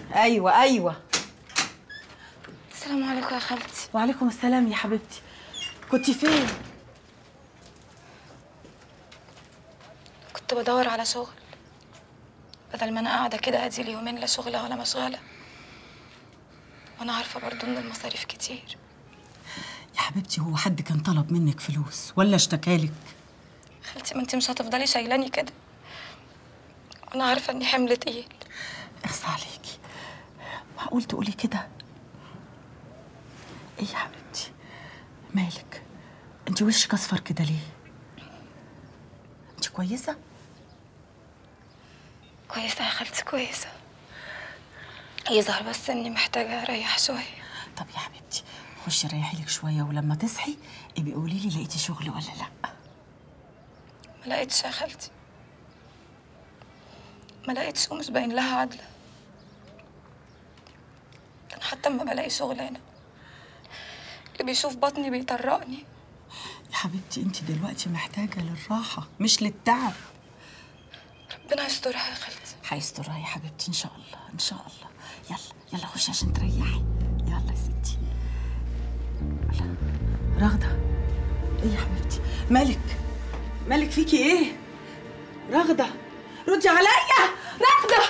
ايوه ايوه السلام عليكم يا خالتي وعليكم السلام يا حبيبتي كنت فين كنت بدور على شغل بدل ما انا قاعده كده ادي لي يومين لا شغله ولا مشغله وانا عارفه برضو ان المصاريف كتير يا حبيبتي هو حد كان طلب منك فلوس ولا اشتكالك خالتي ما انت مش هتفضلي شايلاني كده وانا عارفه اني حمل تقيل اخص عليكي معقول تقولي كده ايه يا حبيبتي مالك انت وشك اصفر كده ليه انت كويسه كويسه يا خالتي كويسه يظهر بس اني محتاجه اريح شويه طب يا حبيبتي خشي ريحي لك شويه ولما تصحي ابقي قولي لي لقيتي شغل ولا لا ما لقيتش يا خالتي ما لقيتش ومش باين لها عدله ده انا حتى اما بلاقي شغلانه اللي بيشوف بطني بيطرقني يا حبيبتي انت دلوقتي محتاجه للراحه مش للتعب ربنا يسترها يا خالتي هيسترها يا حبيبتي ان شاء الله ان شاء الله يلا يلا خشي عشان تريحي يلا يا ستي يلا. رغده ايه يا حبيبتي مالك مالك فيكي ايه رغده ردي عليا رغده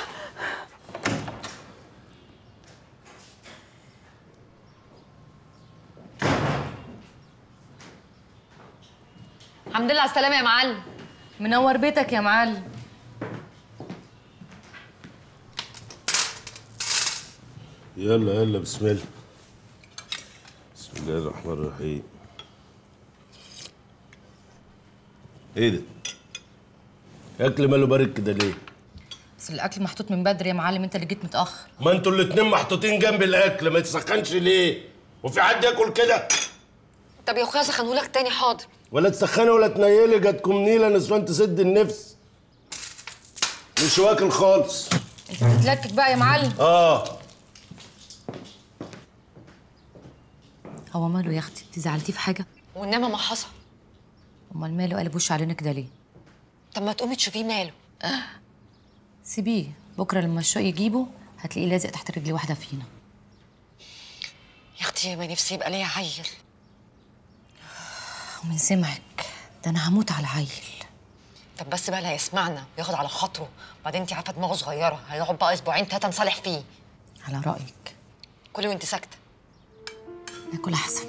الحمد لله على السلامة يا معلم منور بيتك يا معلم يلا يلا بسم الله بسم الله الرحمن الرحيم ايه ده؟ اكل ماله بارد كده ليه؟ بس الأكل محطوط من بدري يا معلم أنت اللي جيت متأخر ما انتوا الاتنين محطوطين جنب الاكل ما يتسخنش ليه؟ وفي حد ياكل كده؟ طب يا أخويا سخنهولك تاني حاضر ولا تسخني ولا تنيلي جاتكم نيله نسوان تسد النفس مش واكل خالص أنت بتتلكك بقى يا معلم اه هو ماله يا أختي أنت زعلتيه في حاجة؟ وانما ما حصل أمال ماله قلب وشه علينا كده ليه؟ طب ما تقومي تشوفيه ماله سيبيه بكرة لما الشوق يجيبه هتلاقيه لازق تحت رجلي واحدة فينا يا اختي ما نفسي يبقى ليا عيل ومن سمعك ده أنا هموت على عيل طب بس بقى لا يسمعنا وياخد على خاطره وبعدين انت عارفه دماغه صغيره هيقعد بقى اسبوعين ثلاثه نصالح فيه على رأيك كلي وانت ساكته ناكل أحسن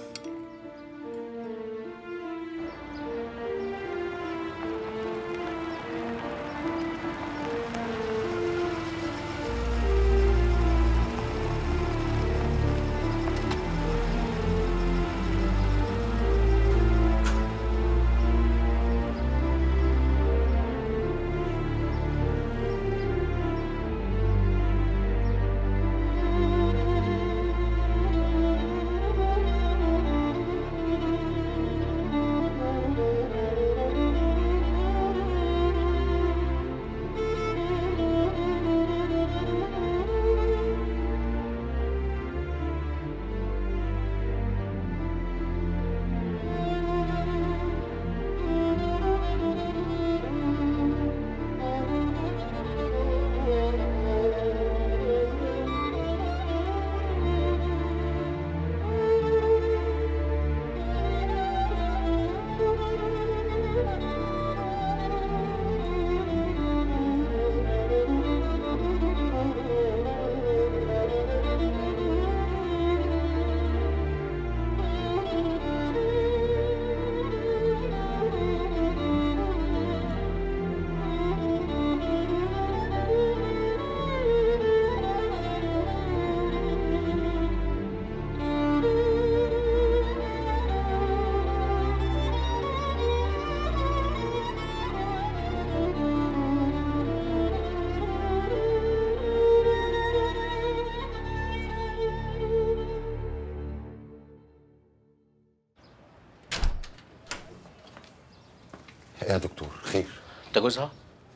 ايه يا دكتور خير انت جوزها؟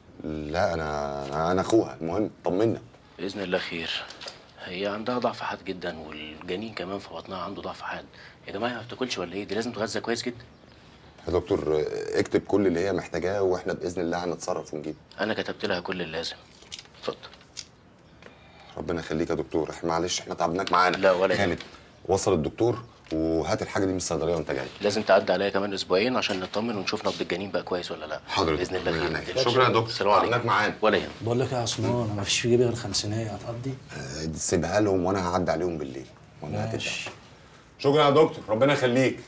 لا انا انا اخوها المهم طمنا باذن الله خير هي عندها ضعف حاد جدا والجنين كمان في بطنها عنده ضعف حاد يا جماعه ما بتاكلش ولا ايه دي لازم تغذى كويس جدا يا دكتور اكتب كل اللي هي محتاجاه واحنا باذن الله هنتصرف ونجيب انا كتبت لها كل اللازم اتفضل ربنا يخليك يا دكتور احنا معلش احنا تعبناك معانا لا، ولا خالد وصل الدكتور وهات الحاجه دي من الصيدليه وانت جاي لازم تعدي عليا كمان اسبوعين عشان نطمن ونشوف نبض الجنين بقى كويس ولا لا حاضر يا باذن دكتور، الله خير من ما عينيا. تقلقش. شكرا يا دكتور، السلام عليكم تعبناك معانا. ولا يهمك بقول لك يا عثمان انا مفيش في جيبي غير خمسينية هتقضي آه، سيبها لهم وانا هعدي عليهم بالليل ولا هتبقى ماشي شكرا يا دكتور ربنا يخليك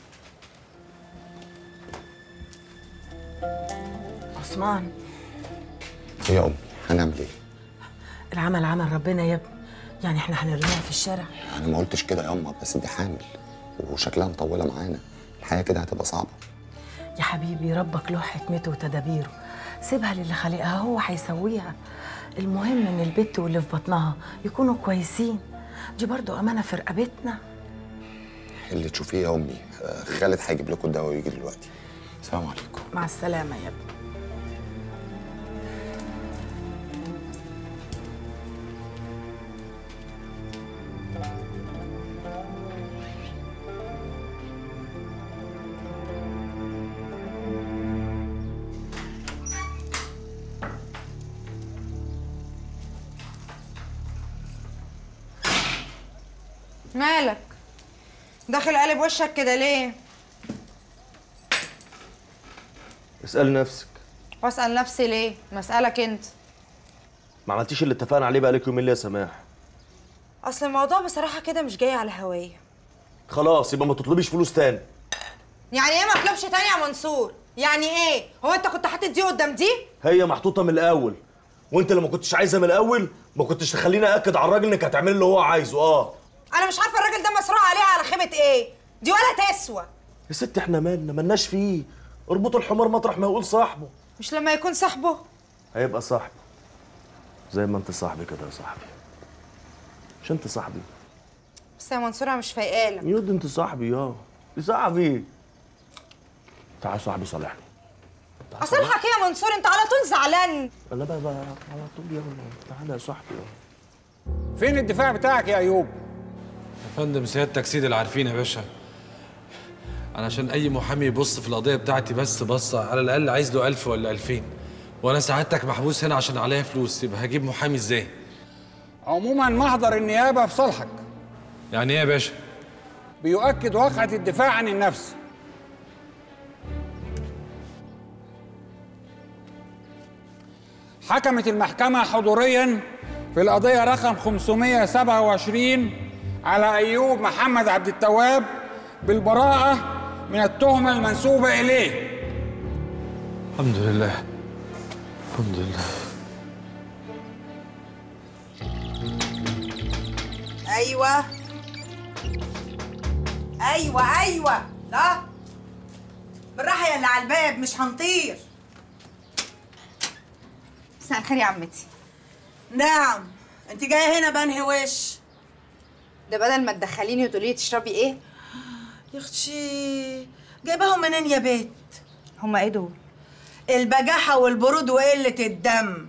عثمان ايه يا امي هنعمل ايه العمل عمل ربنا يا ابني يعني احنا هنرميها في الشارع انا ما قلتش كده يا امه بس دي حامل وشكلها مطوله معانا الحياه كده هتبقى صعبه يا حبيبي ربك له حكمته وتدابيره سيبها للي خالقها هو هيسويها المهم ان البت واللي في بطنها يكونوا كويسين دي برضو امانه في رقبتنا اللي تشوفيه يا امي آه، خالد هيجيب لكم الدواء ويجي دلوقتي السلام عليكم مع السلامه يا ابني مالك داخل قلب وشك كده ليه اسأل نفسك واسال نفسي ليه مسالك انت ما عملتيش اللي اتفقنا عليه بقالك يومين ليه يا سماح اصل الموضوع بصراحه كده مش جاي على هوايه خلاص يبقى ما تطلبيش فلوس تاني يعني ايه ما اطلبش تاني يا منصور يعني ايه هو انت كنت حاطط دي قدام دي هي محطوطة من الأول وأنت اللي ما كنتش عايزها من الأول ما كنتش تخليني أأكد على الراجل إنك هتعمل اللي هو عايزه أه انا مش عارفه الراجل ده مسروق عليه على خيبه ايه دي ولا تسوى يا ست إحنا مالنا مالناش فيه اربطوا الحمار مطرح ما يقول صاحبه مش لما يكون صاحبه هيبقى صاحبه زي ما أنت صاحبي كده يا صاحبي مش أنت صاحبي بس يا منصور انا مش فايقالك يود أنت صاحبي أه دي صاحبي تعال صاحبي صالحني اصالحك ايه يا منصور انت على طول زعلان أنا بقى, بقى على طول يلا تعالى يا صاحبي أه فين الدفاع بتاعك يا ايوب يا فندم سيادتك سيد العارفين يا باشا انا عشان اي محامي يبص في القضيه بتاعتي بس بصه على الاقل عايز له 1000 ولا 2000 وانا سعادتك محبوس هنا عشان عليا فلوس يبقى هجيب محامي ازاي عموما محضر النيابه في صالحك يعني ايه يا باشا بيؤكد واقعة الدفاع عن النفس حكمت المحكمة حضوريا في القضية رقم 527 على أيوب محمد عبد التواب بالبراءة من التهمة المنسوبة إليه الحمد لله الحمد لله ايوه ايوه ايوه لا بالراحه يا اللي على الباب مش هنطير مساء الخير يا عمتي نعم انت جايه هنا بنهي وش ده بدل ما تدخليني وتقولي لي تشربي ايه يا اختي جايباهم منين يا بيت هما ايه دول البجاحه والبرود وقله الدم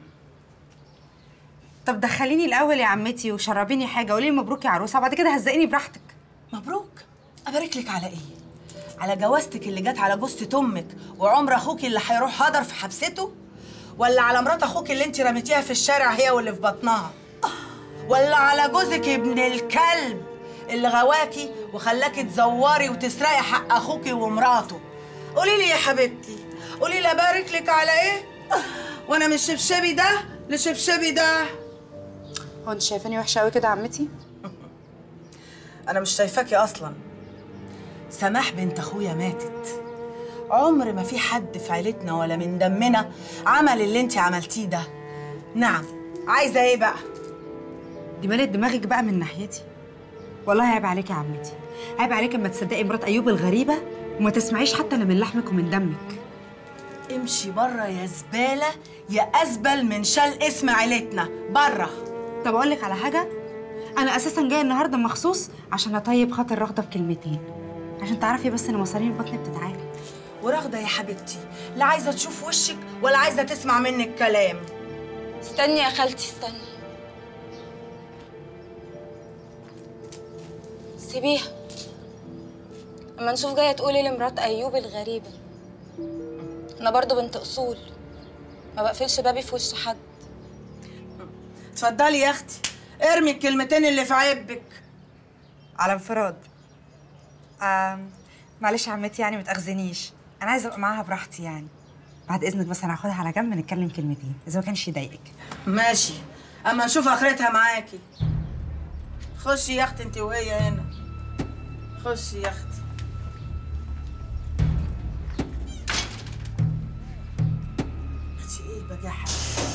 طب دخليني الاول يا عمتي وشربيني حاجه قولي لي مبروك يا عروسه وبعد كده هزقيني براحتك مبروك ابارك لك على ايه على جوازتك اللي جت على جوزة امك وعمر اخوك اللي هيروح هدر في حبسته ولا على مرات اخوك اللي انت رميتيها في الشارع هي واللي في بطنها ولا على جوزك ابن الكلب اللي غواكي وخلاكي تزوري وتسرقي حق اخوكي ومراته قولي لي يا حبيبتي قولي لي ابارك لك على ايه وانا من شبشبي ده لشبشبي ده هو انت شايفاني وحشه قوي كده يا عمتي انا مش شايفاكي اصلا سماح بنت اخويا ماتت عمر ما في حد في عيلتنا ولا من دمنا عمل اللي انت عملتيه ده نعم عايزه ايه بقى دي مالت دماغك بقى من ناحيتي والله عيب عليك يا عمتي عيب عليك اما تصدقي مرات ايوب الغريبه وما تسمعيش حتى الا من لحمك ومن دمك امشي بره يا زباله يا ازبل من شال اسم عيلتنا بره طب اقول لك على حاجه انا اساسا جايه النهارده مخصوص عشان اطيب خاطر رغده بكلمتين عشان تعرفي بس ان مصارين البطن بتتعالج ورغده يا حبيبتي لا عايزه تشوف وشك ولا عايزه تسمع منك كلام استني يا خالتي استني سيبيها اما نشوف جايه تقولي لمرات ايوب الغريبه انا برضو بنت اصول ما بقفلش بابي في وش حد اتفضلي يا اختي ارمي الكلمتين اللي في عبك على انفراد آم معلش يا عمتي يعني ما تاخذنيش انا عايزه ابقى معاها براحتي يعني بعد اذنك بس انا هاخدها على جنب نتكلم كلمتين اذا ما كانش يضايقك ماشي اما نشوف اخرتها معاكي خشي يا اختي انت وهي هنا خشي يا اختي اختي ايه البجاحه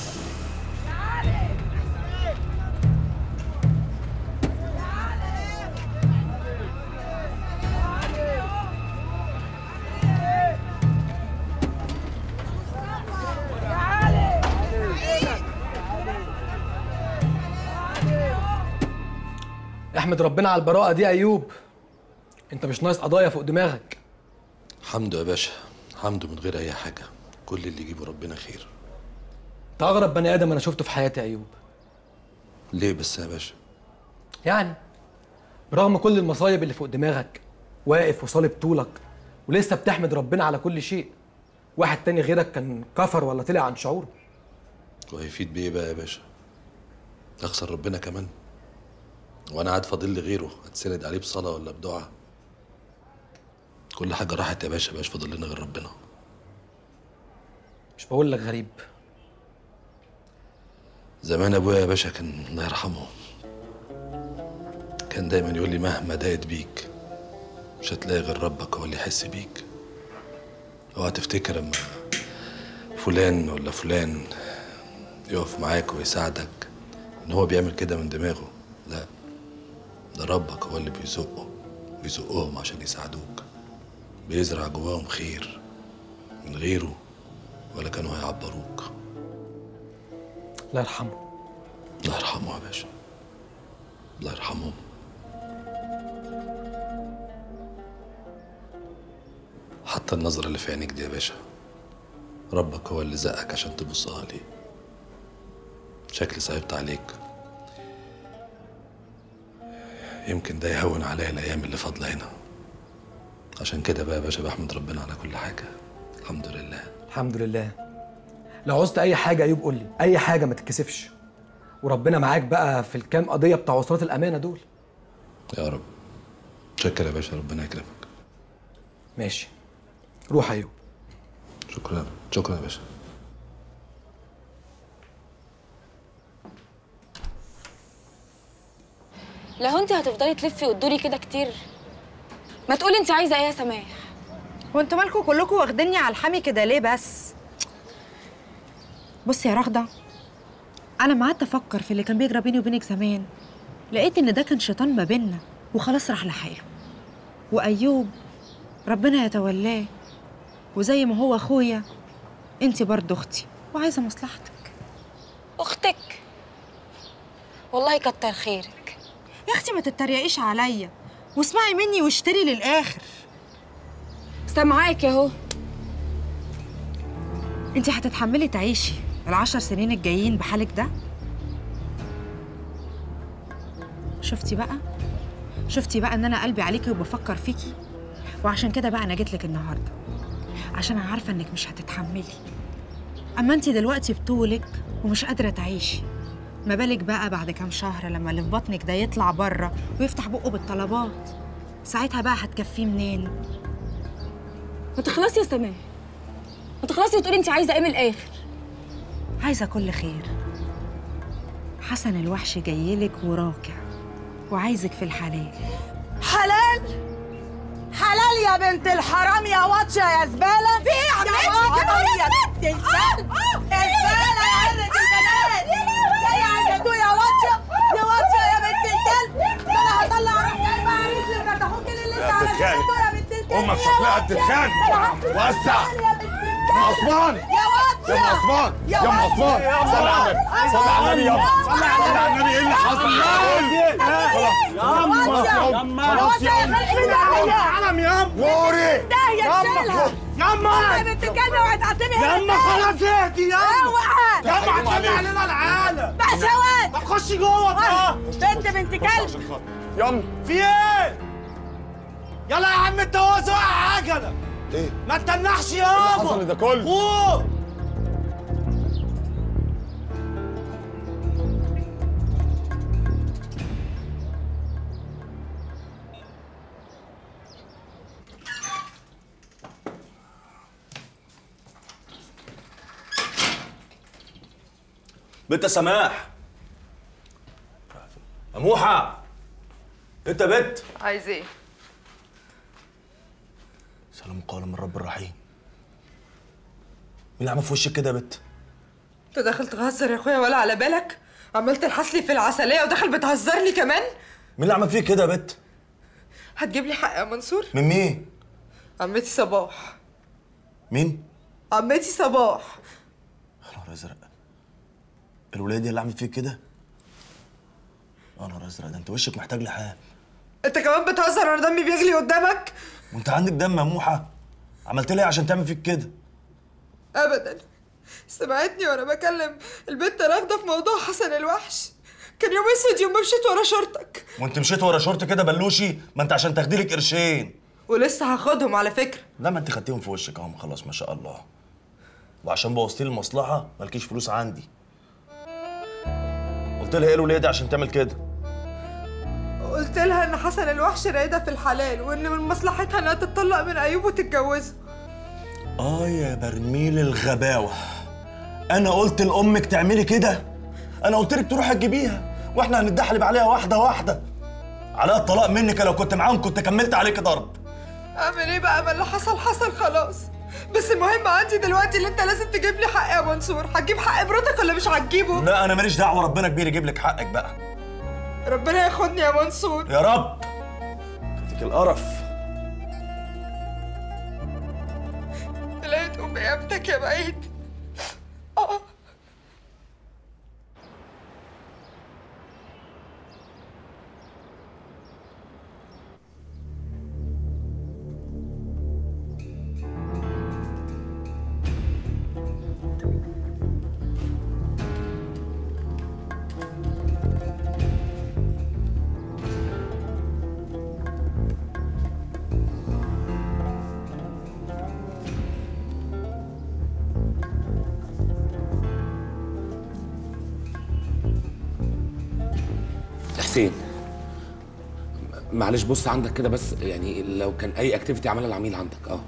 احمد ربنا على البراءة دي يا أيوب أنت مش ناقص قضايا فوق دماغك حمده يا باشا حمده من غير اي حاجه كل اللي يجيبه ربنا خير أنت أغرب بني آدم أنا شفته في حياتي يا أيوب ليه بس يا باشا يعني برغم كل المصايب اللي فوق دماغك واقف وصالب طولك ولسه بتحمد ربنا على كل شيء واحد تاني غيرك كان كفر ولا طلع عن شعوره وهيفيد بيه بقى يا باشا اخسر ربنا كمان وانا قاعد فاضل لي غيره اتسند عليه بصلاه ولا بدعاء كل حاجه راحت يا باشا مبقاش فاضل لنا غير ربنا مش بقول لك غريب زمان ابويا يا باشا كان الله يرحمه كان دايما يقول لي مهما ضاقت بيك مش هتلاقي غير ربك هو اللي يحس بيك اوعى تفتكر اما فلان ولا فلان يقف معاك ويساعدك ان هو بيعمل كده من دماغه لا ده ربك هو اللي بيزقه بيزقهم عشان يساعدوك بيزرع جواهم خير من غيره ولا كانوا هيعبروك الله يرحمه الله يرحمه يا باشا الله يرحمهم حتى النظرة اللي في عينيك دي يا باشا ربك هو اللي زقك عشان تبصها لي شكلي صعبت عليك يمكن ده يهون عليا الأيام اللي فاضلة هنا عشان كده بقى يا باشا بحمد ربنا على كل حاجة الحمد لله الحمد لله لو عوزت أي حاجة يا أيوب قول لي أي حاجة ما تتكسفش وربنا معاك بقى في الكام قضية بتاع وصلات الأمانة دول يا رب شكرا يا باشا ربنا يكرمك ماشي روح يا أيوب شكرا شكرا يا باشا لو انت هتفضلي تلفي وتدوري كده كتير ما تقولي انت عايزه ايه يا سماح وانتوا مالكوا كلكم واخديني على الحامي كده ليه بس بصي يا رغده انا ما قعدت افكر في اللي كان بيجرى بيني وبينك زمان لقيت ان ده كان شيطان ما بينا وخلاص راح لحاله وايوب ربنا يتولاه وزي ما هو اخويا انت برضه اختي وعايزه مصلحتك اختك والله كتر خيرك يا اختي ما تتريقيش عليا واسمعي مني واشتري للاخر سامعاك اهو انت هتتحملي تعيشي العشر سنين الجايين بحالك ده شفتي بقى شفتي بقى ان انا قلبي عليكي وبفكر فيكي وعشان كده بقى انا جيت لك النهارده عشان انا عارفه انك مش هتتحملي اما انت دلوقتي بطولك ومش قادره تعيشي ما بالك بقى بعد كام شهر لما اللي في بطنك ده يطلع بره ويفتح بقه بالطلبات ساعتها بقى هتكفيه منين ما تخلصي يا سماح ما تخلصي وتقولي انت عايزه ايه من الاخر عايزه كل خير حسن الوحش جايلك وراكع وعايزك في الحلال حلال حلال يا بنت الحرام يا واطشه يا زباله في يا عمتي يا بنت الكلب الزباله يا قرة البنات جاي عندكوا يا واطشه يا واطشه يا بنت الكلب ده انا هطلع روحي قلب عريس لمرتاحوك اللي انت يا على بنت الخالد. سنته يا بنت الكلب امك يا شكلها واطشة. بتتخان ده أنا هحكي وسع يا بنت الكلب يا عثمان يا واطشه يا عثمان يا يا عثمان واطشة. صلي على النبي صلي على النبي يابا صلي على النبي ايه اللي حصل خلاص يا عم علم يا نوري ده يا تشيلها ياما يا بنت الكلب اوعي تعتمي ياما خلاص اهدي ياما اوعى ياما هتطلع علينا العالم بقى سواد طب خشي جوه بقى بنت بنت كلب ياما في ايه؟ يلا يا عم انت هو سواق عجله ايه ما تتنحش يابا حصل ده كله؟ فوق بنت سماح يا موحة انت بنت عايز ايه؟ سلام قال من رب الرحيم مين اللي عمل في وشك كده يا بت انت داخل تهزر يا اخويا ولا على بالك؟ عمال تلحس لي في العسلية وداخل بتهزرني كمان؟ مين اللي عمل فيك كده يا بت هتجيب لي حق يا منصور؟ من مين عمتي صباح مين عمتي صباح يا نهار ازرق الولايه دي اللي عملت فيك كده يا نهار ازرق ده انت وشك محتاج لحال انت كمان بتهزر وانا دمي بيغلي قدامك؟ وانت عندك دم يا موحة عملت لي ايه عشان تعمل فيك كده ابدا سمعتني وانا بكلم البنت راغده في موضوع حسن الوحش كان يوم اسود يوم ما مشيت ورا شورتك وانت مشيت ورا شورت كده بلوشي ما انت عشان تاخدي لك قرشين ولسه هاخدهم على فكره لا ما انت خدتيهم في وشك اهم خلاص ما شاء الله وعشان بوظتي لي المصلحه مالكيش فلوس عندي قلت لها ايه الوليه دي عشان تعمل كده قلت لها ان حسن الوحش رايدها في الحلال وان من مصلحتها انها تتطلق من ايوب وتتجوزه اه يا برميل الغباوه انا قلت لامك تعملي كده انا قلت لك تروحي تجيبيها واحنا هنتدحلب عليها واحده واحده على الطلاق منك لو كنت معاهم كنت كملت عليك ضرب اعمل ايه بقى ما اللي حصل حصل خلاص بس المهم عندي دلوقتي اللي انت لازم تجيب لي حق يا منصور هتجيب حق مراتك ولا مش هتجيبه لا انا ماليش دعوه ربنا كبير يجيب لك حقك بقى ربنا ياخدني يا منصور يا رب كتك القرف لقيت ام قيامتك يا بعيد اه حسين معلش بص عندك كده بس يعني لو كان اي اكتيفيتي عملها العميل عندك اه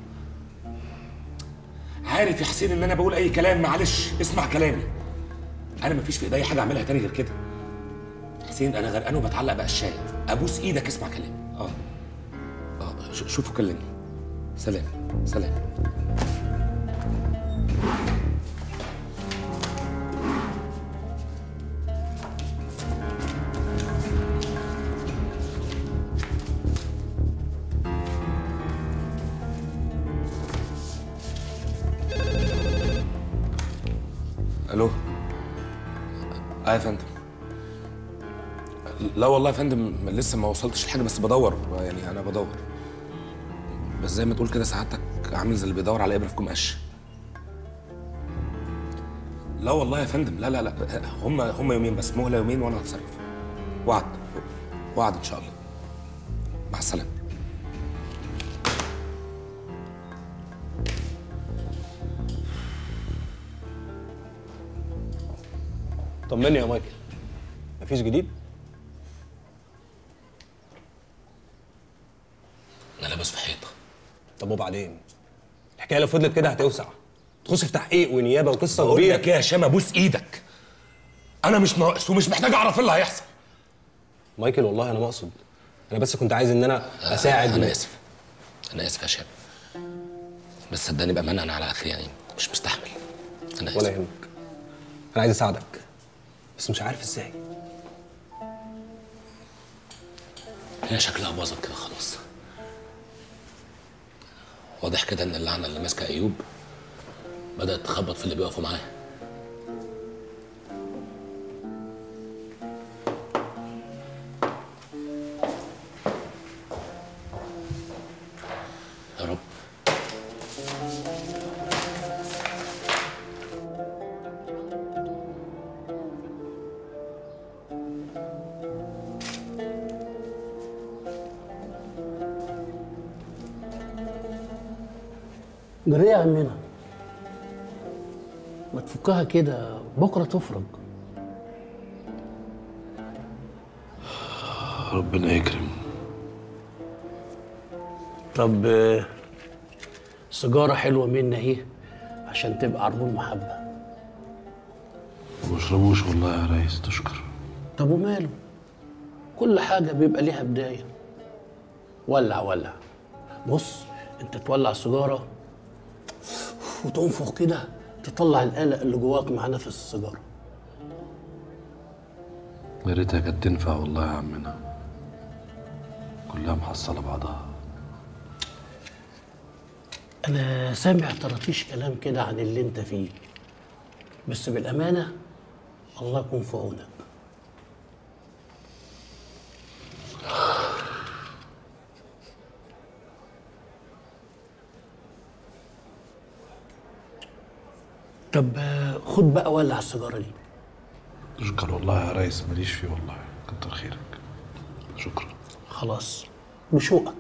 عارف يا حسين ان انا بقول اي كلام معلش اسمع كلامي انا مفيش في ايدي حاجه اعملها تاني غير كده حسين انا غرقان وبتعلق بقشايه ابوس ايدك اسمع كلامي اه اه ش- شوفوا كلمني سلام سلام الو اه يا فندم لا والله يا فندم لسه ما وصلتش لحاجه بس بدور يعني انا بدور بس زي ما تقول كده سعادتك عامل زي اللي بيدور على ابره في كوم قش لا والله يا فندم لا لا لا هم هم يومين بس مهله يومين وانا هتصرف وعد وعد ان شاء الله مع السلامه طمني يا مايكل مفيش جديد انا لابس في حيطه طب وبعدين الحكايه لو فضلت كده هتوسع تخش في تحقيق ونيابه وقصه بقول كبيره لك ايه يا هشام ابوس ايدك انا مش ناقص ومش محتاج اعرف ايه اللي هيحصل مايكل والله انا ما اقصد انا بس كنت عايز ان انا اساعد انا اسف انا اسف يا هشام بس صدقني بامانه انا على اخري يعني مش مستحمل انا اسف ولا يهمك انا عايز اساعدك بس مش عارف ازاي هي شكلها باظت كده خلاص واضح كده ان اللعنه اللي ماسكه ايوب بدات تخبط في اللي بيقفوا معاه يا رب جري يا عمنا ما تفكها كده بكره تفرج ربنا يكرم طب آه، سيجاره حلوه مني اهي عشان تبقى عربون محبه واشربوش والله يا ريس تشكر طب وماله كل حاجة بيبقى ليها بداية ولع ولع بص انت تولع سيجارة وتنفخ كده تطلع القلق اللي جواك مع نفس السيجارة يا ريتها كانت تنفع والله يا عمنا كلها محصلة بعضها أنا سامع طرطيش كلام كده عن اللي أنت فيه بس بالأمانة الله يكون في عونك طب آه، خد بقى ولع السيجارة دي تشكر والله يا ريس ماليش فيه والله كتر خيرك شكرا خلاص بشوقك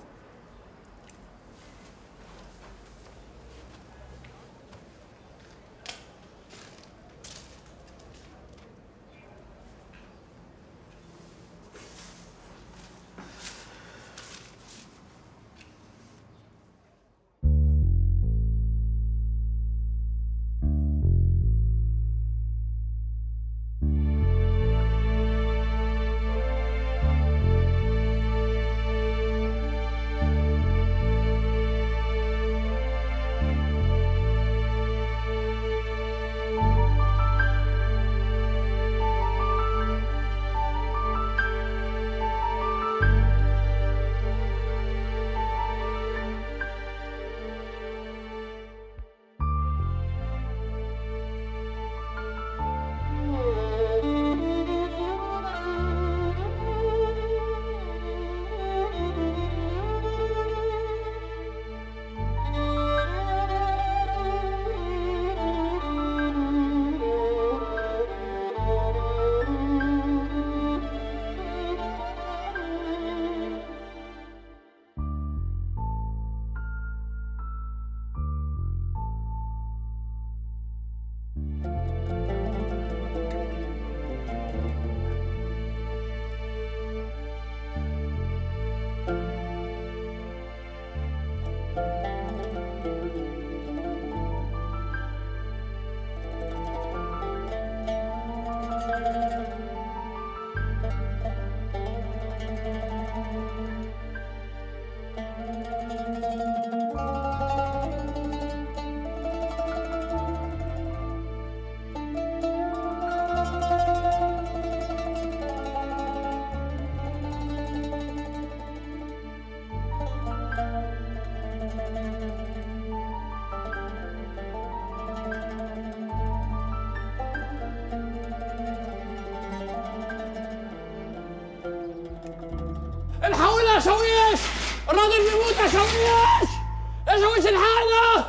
الحقونا يا شويش الراجل بيموت يا شويش يا شويش الحقنا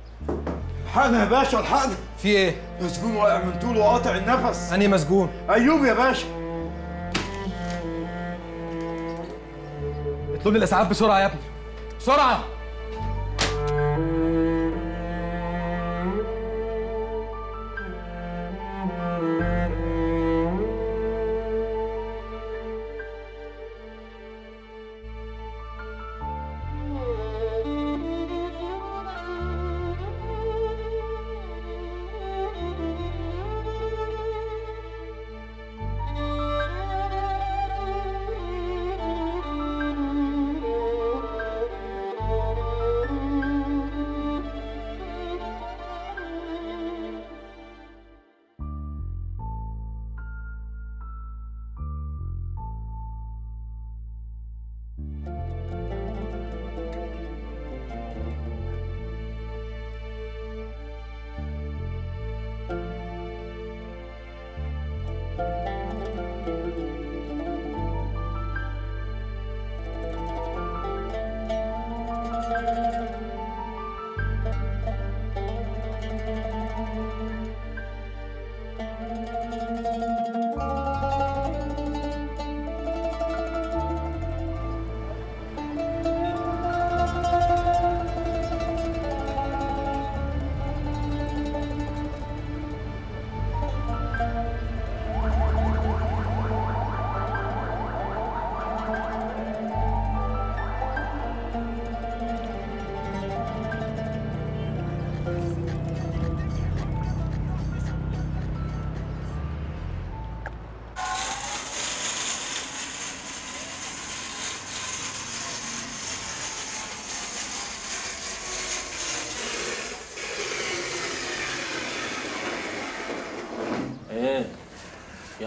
الحقنا يا باشا الحقنا في ايه؟ مسجون واقع من طوله وقاطع النفس أنهي مسجون؟ ايوب يا باشا اطلب لي الاسعاف بسرعه يا ابني بسرعه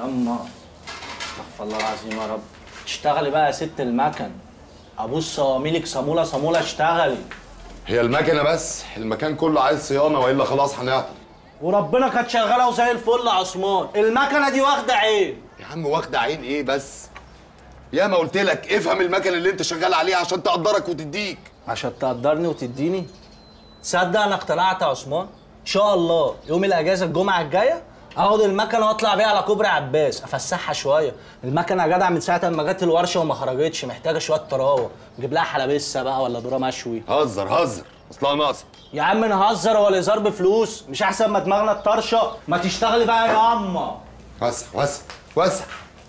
يما استغفر الله العظيم يا رب اشتغلي بقى يا ست المكن ابوس صواميلك صاموله صاموله اشتغلي هي المكنه بس المكان كله عايز صيانه والا خلاص هنعطل وربنا كانت شغاله وزي الفل يا عثمان المكنه دي واخده عين يا عم واخده عين ايه بس يا ما قلت لك افهم المكن اللي انت شغال عليه عشان تقدرك وتديك عشان تقدرني وتديني تصدق انا اقتنعت يا عثمان ان شاء الله يوم الاجازه الجمعه الجايه اخد المكنه واطلع بيها على كوبري عباس افسحها شويه المكنه يا جدع من ساعه ما جت الورشه وما خرجتش محتاجه شويه طراوه نجيب لها حلبسه بقى ولا ذره مشوي هزر هزر اصلها ناقصه يا عم نهزر ولا هزار بفلوس مش احسن ما دماغنا الطرشه ما تشتغلي بقى يا اما وسع وسع وسع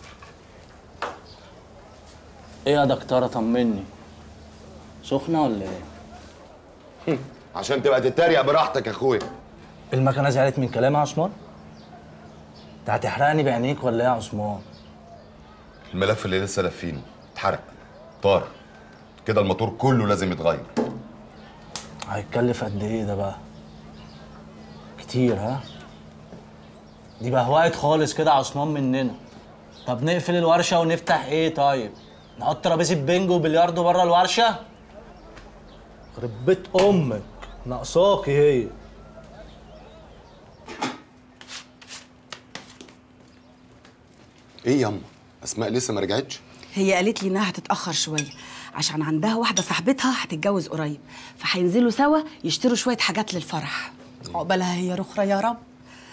ايه يا دكتوره طمني سخنه ولا ايه عشان تبقى تتريق براحتك يا اخويا المكنه زعلت من كلامي يا عثمان انت هتحرقني بعينيك ولا ايه يا عثمان الملف اللي لسه لافينه اتحرق طار كده الموتور كله لازم يتغير هيتكلف قد ايه ده بقى كتير ها دي بهوقت خالص كده يا عثمان مننا طب نقفل الورشه ونفتح ايه طيب نحط ترابيزه بينج وبلياردو بره الورشه خرب بيت امك ناقصاكي هي ايه ياما اسماء لسه ما رجعتش هي قالت لي انها هتتاخر شويه عشان عندها واحده صاحبتها هتتجوز قريب فهينزلوا سوا يشتروا شويه حاجات للفرح عقبالها هي رخرة يا رب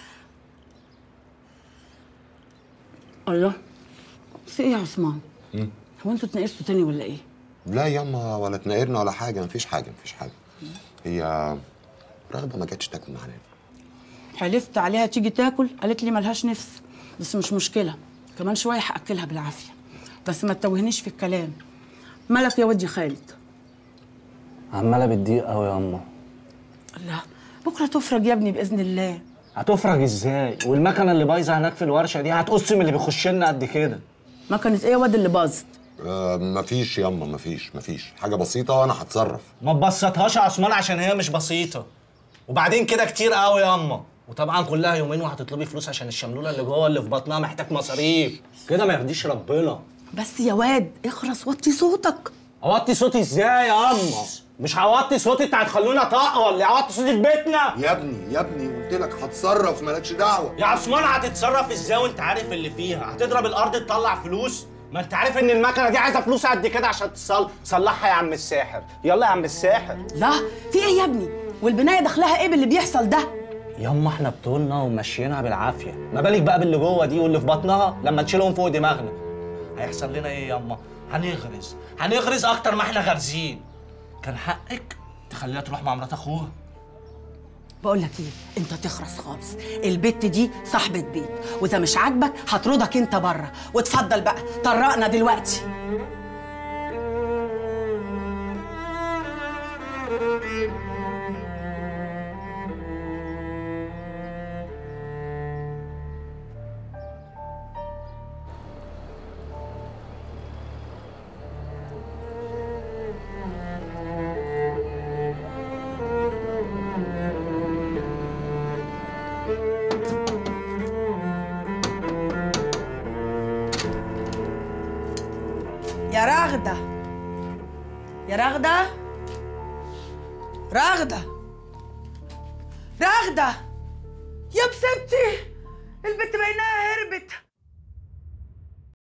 الله في ايه يا عثمان مم. هو انتوا اتناقشتوا تاني ولا ايه لا ياما ولا اتناقرنا ولا حاجه مفيش حاجه مفيش حاجه هي رغبه ما جاتش تاكل معانا حلفت عليها تيجي تاكل قالت لي ملهاش نفس بس مش مشكله كمان شويه هاكلها بالعافيه بس ما تتوهنيش في الكلام مالك يا ودي خالد عماله بتضيق قوي يا اما الله بكره تفرج يا ابني باذن الله هتفرج ازاي والمكنه اللي بايظه هناك في الورشه دي هتقص من اللي بيخش لنا قد كده ما كانت ايه يا واد اللي باظت آه مفيش ياما مفيش مفيش حاجه بسيطه وانا هتصرف ما تبسطهاش يا عثمان عشان هي مش بسيطه وبعدين كده كتير قوي يا اما وطبعا كلها يومين وهتطلبي فلوس عشان الشملوله اللي جوه اللي في بطنها محتاج مصاريف كده ما يرضيش ربنا بس يا واد اخرس وطي صوتك اوطي صوتي ازاي يا اما مش هوطي صوتي انت هتخلوني اطق ولا اوطي صوتي في بيتنا يا ابني يا ابني قلت لك هتصرف مالكش دعوه يا عثمان هتتصرف ازاي وانت عارف اللي فيها هتضرب الارض تطلع فلوس ما انت عارف ان المكنه دي عايزه فلوس قد كده عشان تصل صلحها يا عم الساحر يلا يا عم الساحر لا في ايه يا ابني والبنايه دخلها ايه باللي بيحصل ده ياما احنا بطولنا وماشيينها بالعافيه ما بالك بقى باللي جوه دي واللي في بطنها لما نشيلهم فوق دماغنا هيحصل لنا ايه ياما هنغرز هنغرز اكتر ما احنا غارزين كان حقك تخليها تروح مع مرات اخوها بقول لك ايه انت تخرس خالص البت دي صاحبه بيت واذا مش عاجبك هطردك انت بره واتفضل بقى طرقنا دلوقتي يا راغدة يا راغدة راغدة راغدة يا بسبتي البت بينها هربت